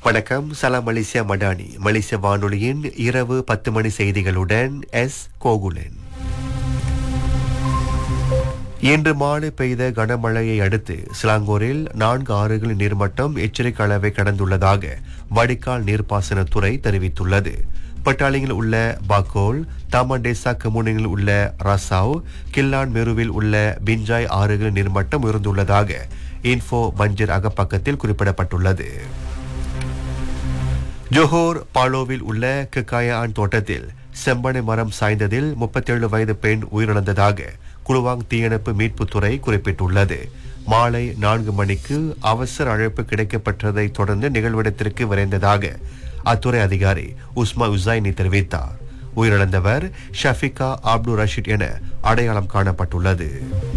வணக்கம் சலாம் மலேசியா மடானி மலேசிய வானொலியின் இரவு பத்து மணி செய்திகளுடன் எஸ் கோகுலன் இன்று மாலை பெய்த கனமழையை அடுத்து சிலாங்கூரில் நான்கு ஆறுகளின் நீர்மட்டம் எச்சரிக்கை அளவை கடந்துள்ளதாக வடிகால் நீர்ப்பாசனத்துறை தெரிவித்துள்ளது பட்டாளியில் உள்ள பாக்கோல் தாமண்டேசா கமுனியில் உள்ள ரசாவ் கில்லான் மெருவில் உள்ள பிஞ்சாய் ஆறுகளின் நீர்மட்டம் உயர்ந்துள்ளதாக இன்ஃபோ பஞ்சர் அகப்பக்கத்தில் குறிப்பிடப்பட்டுள்ளது ஜோஹோர் பாலோவில் உள்ள கிக்காயான் தோட்டத்தில் செம்பனை மரம் சாய்ந்ததில் 37 வயது பெண் உயிரிழந்ததாக குலுவாங் தீயணைப்பு மீட்புத்துறை குறிப்பிட்டுள்ளது மாலை நான்கு மணிக்கு அவசர அழைப்பு கிடைக்கப்பட்டதைத் தொடர்ந்து நிகழ்விடத்திற்கு விரைந்ததாக அத்துறை அதிகாரி உஸ்மா உசைனி தெரிவித்தார் உயிரிழந்தவர் ஷஃபிகா அப்துல் ரஷீத் என அடையாளம் காணப்பட்டுள்ளது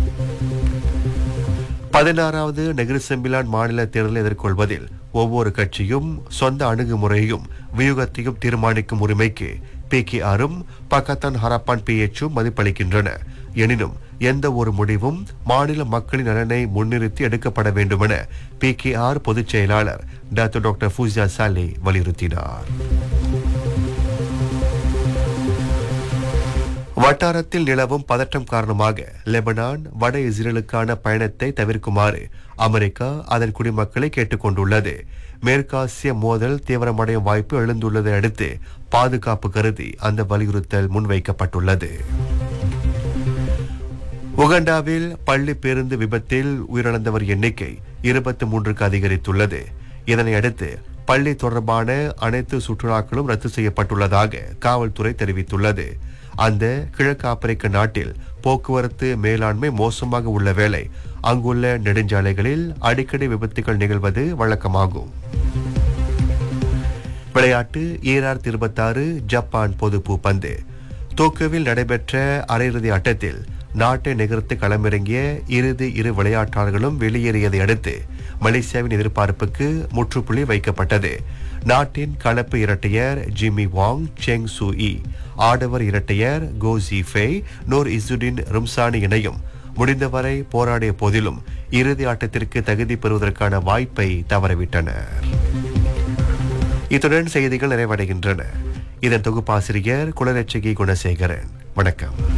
பதினாறாவது நெகிரி செம்பிலான் மாநில தேர்தலை எதிர்கொள்வதில் ஒவ்வொரு கட்சியும் சொந்த அணுகுமுறையும் வியூகத்தையும் தீர்மானிக்கும் உரிமைக்கு பி கே ஆரும் பக்கத்தான் ஹரப்பான் பிஎச்சும் மதிப்பளிக்கின்றன எனினும் எந்த ஒரு முடிவும் மாநில மக்களின் நலனை முன்னிறுத்தி எடுக்கப்பட வேண்டுமென பி கே ஆர் பொதுச் செயலாளர் டாக்டர் டாக்டர் ஃபூசியா சாலே வலியுறுத்தினார் வட்டாரத்தில் நிலவும் பதற்றம் காரணமாக லெபனான் வட இஸ்ரேலுக்கான பயணத்தை தவிர்க்குமாறு அமெரிக்கா அதன் குடிமக்களை கேட்டுக்கொண்டுள்ளது மேற்காசிய மோதல் தீவிரமடையும் வாய்ப்பு எழுந்துள்ளதை அடுத்து பாதுகாப்பு கருதி அந்த வலியுறுத்தல் முன்வைக்கப்பட்டுள்ளது உகண்டாவில் பள்ளி பேருந்து விபத்தில் உயிரிழந்தவர் எண்ணிக்கை இருபத்தி மூன்றுக்கு அதிகரித்துள்ளது இதனை அடுத்து பள்ளி தொடர்பான அனைத்து சுற்றுலாக்களும் ரத்து செய்யப்பட்டுள்ளதாக காவல்துறை தெரிவித்துள்ளது அந்த கிழக்கு ஆப்பிரிக்க நாட்டில் போக்குவரத்து மேலாண்மை மோசமாக உள்ள வேளை அங்குள்ள நெடுஞ்சாலைகளில் அடிக்கடி விபத்துகள் நிகழ்வது வழக்கமாகும் விளையாட்டு ஈராயிரத்தி இருபத்தாறு ஜப்பான் பொது பூப்பந்து டோக்கியோவில் நடைபெற்ற அரையிறுதி ஆட்டத்தில் நாட்டை நிகழ்த்து களமிறங்கிய இறுதி இரு விளையாட்டாளர்களும் வெளியேறியதை அடுத்து மலேசியாவின் எதிர்பார்ப்புக்கு முற்றுப்புள்ளி வைக்கப்பட்டது நாட்டின் கலப்பு இரட்டையர் ஜிம்மி வாங் செங் சு இ ஆடவர் இரட்டையர் கோ ஜிஃபே நூர் இசுடின் ரும்சானி இணையும் முடிந்தவரை போராடிய போதிலும் இறுதி ஆட்டத்திற்கு தகுதி பெறுவதற்கான வாய்ப்பை தவறவிட்டனர் இத்துடன் செய்திகள் நிறைவடைகின்றன இதன் தொகுப்பாசிரியர் குலரட்சகி குணசேகரன் வணக்கம்